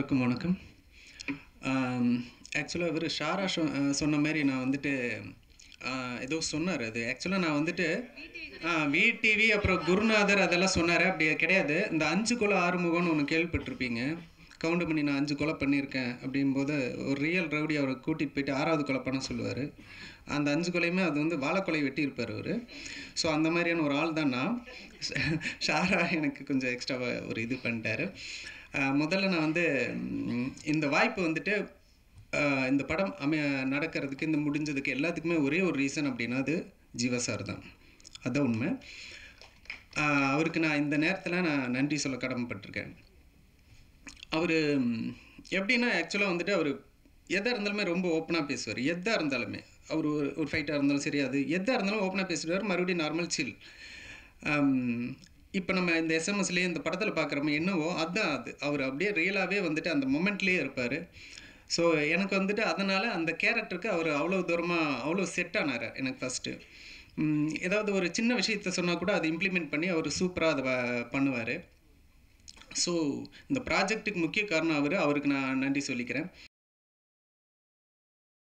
எல்லோருக்கும் வணக்கம் ஆக்சுவலாக இவர் ஷாரா சொ- அஹ் சொன்ன மாதிரி நான் வந்துட்டு ஆஹ் ஏதோ சொன்னார் அது ஆக்சுவலாக நான் வந்துட்டு விடிவி அப்புறம் குருநாதர் அதெல்லாம் சொன்னார் அப்படி கிடையாது இந்த அஞ்சு கொலை ஆறுமுகம்னு ஒன்று கேள்விப்பட்டிருப்பீங்க கவுண்ட் பண்ணி நான் அஞ்சு கொலை பண்ணியிருக்கேன் அப்படிங்கும்போது ஒரு ரியல் ரவுடி அவரை கூட்டிகிட்டு போயிட்டு ஆறாவது கொலை பண்ண சொல்லுவார் அந்த அஞ்சு கொலையுமே அது வந்து வாழைக்கொலை வெட்டியிருப்பார் அவர் ஸோ அந்த மாதிரியான ஒரு ஆள் தான் நான் ஷாரா எனக்கு கொஞ்சம் எக்ஸ்ட்ராவாக ஒரு இது பண்ணிட்டாரு ஆஹ் முதல்ல நான் வந்து ம், இந்த வாய்ப்பு வந்துட்டு ஆஹ் இந்த படம் அமை நடக்கிறதுக்கு இந்த முடிஞ்சதுக்கு எல்லாத்துக்குமே ஒரே ஒரு ரீசன் அப்படின்னா அது ஜீவா சார் தான் அதான் உண்மை ஆஹ் அவருக்கு நான் இந்த நேரத்தில் நான் நன்றி சொல்ல கடமைப்பட்டிருக்கேன் அவர் எப்படின்னா ஆக்சுவலாக வந்துட்டு அவர் எதாக இருந்தாலுமே ரொம்ப ஓப்பனாக பேசுவார் எதாக இருந்தாலுமே அவர் ஒரு ஒரு ஃபைட்டாக இருந்தாலும் சரி அது எதாக இருந்தாலும் ஓப்பனாக பேசுவார் மறுபடியும் நார்மல் சில் இப்போ நம்ம இந்த எஸ்எம்எஸ்லேயே இந்த படத்தில் பார்க்குறோமோ என்னவோ அதுதான் அது அவர் அப்படியே ரியலாகவே வந்துட்டு அந்த மொமெண்ட்லேயே இருப்பார் ஸோ எனக்கு வந்துட்டு அதனால் அந்த கேரக்டருக்கு அவர் அவ்வளோ தூரமாக அவ்வளோ செட் ஆனார் எனக்கு ஃபஸ்ட்டு ஏதாவது ஒரு சின்ன விஷயத்த சொன்னால் கூட அதை இம்ப்ளிமெண்ட் பண்ணி அவர் சூப்பராக அதை பண்ணுவார் ஸோ இந்த ப்ராஜெக்ட்டுக்கு முக்கிய காரணம் அவர் அவருக்கு நான் நன்றி சொல்லிக்கிறேன்